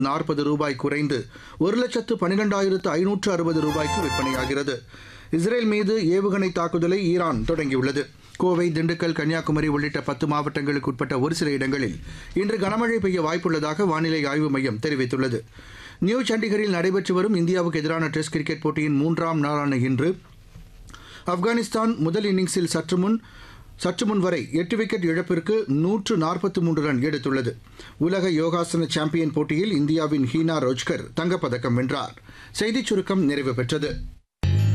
நாற்பது ரூபாய் குறைந்து ஒரு லட்சத்து பனிரெண்டாயிரத்து ஐநூற்று அறுபது ரூபாய்க்கு விற்பனையாகிறது இஸ்ரேல் மீது ஏவுகணை தாக்குதலை ஈரான் தொடங்கியுள்ளது கோவை திண்டுக்கல் கன்னியாகுமரி உள்ளிட்ட பத்து மாவட்டங்களுக்கு உட்பட்ட ஒரு சில இடங்களில் இன்று கனமழை பெய்ய வாய்ப்புள்ளதாக வானிலை ஆய்வு மையம் தெரிவித்துள்ளது நியூ சண்டிகரில் நடைபெற்று வரும் இந்தியாவுக்கு எதிரான டெஸ்ட் கிரிக்கெட் போட்டியின் மூன்றாம் நாளான இன்று ஆப்கானிஸ்தான் முதல் இன்னிங்ஸில் சற்று முன் சற்று முன் வரை எட்டு விக்கெட் இழப்பிற்கு நூற்று நாற்பத்தி மூன்று ரன் எடுத்துள்ளது உலக யோகாசன சாம்பியன் போட்டியில் இந்தியாவின் ஹீனா ரோஜ்கர் தங்கப்பதக்கம் வென்றார் செய்திச் சுருக்கம் நிறைவு பெற்றது